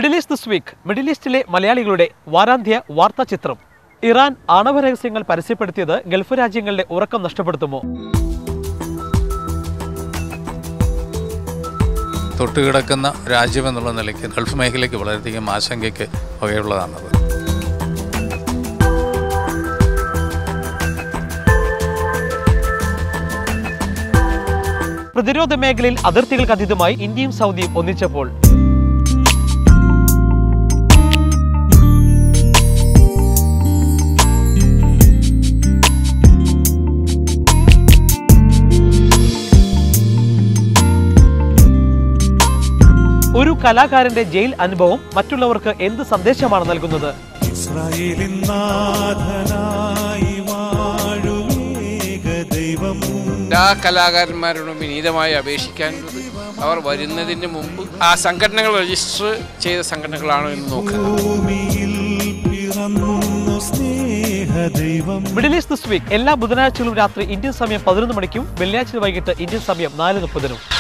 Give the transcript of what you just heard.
middle east this week middle ഈസ്റ്റിലെ മലയാളികളുടെ വാരാന്ത്യ വാർത്താ ചിത്രം ഇറാൻ ആണവ രഹസ്യങ്ങൾ പരസ്യപ്പെടുത്തിയത് ഗൾഫ് രാജ്യങ്ങളുടെ ഉറക്കം നഷ്ടപ്പെടുത്തുമോ തൊട്ടുകിടക്കുന്ന രാജ്യമെന്നുള്ള നിലയ്ക്ക് ഗൾഫ് മേഖലയ്ക്ക് വളരെയധികം ആശങ്കയ്ക്ക് വകയുള്ളതാണത് പ്രതിരോധ മേഖലയിൽ അതിർത്തികൾക്ക് അതീതമായി ഇന്ത്യയും സൗദിയും ഒന്നിച്ചപ്പോൾ ഒരു കലാകാരന്റെ ജയിൽ അനുഭവം മറ്റുള്ളവർക്ക് എന്ത് സന്ദേശമാണ് നൽകുന്നത് ഇസ്രായേലിൻ നാഥനായി വാഴുമേക ദൈവം എല്ലാ കലാകാരന്മാരോടും വിനീതമായി അപേക്ഷിക്കാനുള്ളത് അവർ വരുന്നതിന് മുമ്പ് ആ സംഘടനകൾ രജിസ്റ്റർ ചെയ്ത സംഘടനകളാണോ എന്ന് നോക്കുക ഭൂമിയിൽ പിറന്നു സ്നേഹദൈവം മിഡിൽ ഈസ്റ്റ് ദിസ് വീക്ക് എല്ലാ ബുധനാഴ്ചകളും രാത്രി ഇന്ത്യൻ സമയം പതിനൊന്ന് മണിക്കും വെള്ളിയാഴ്ച വൈകിട്ട് ഇന്ത്യൻ സമയം നാല് മുപ്പതിനും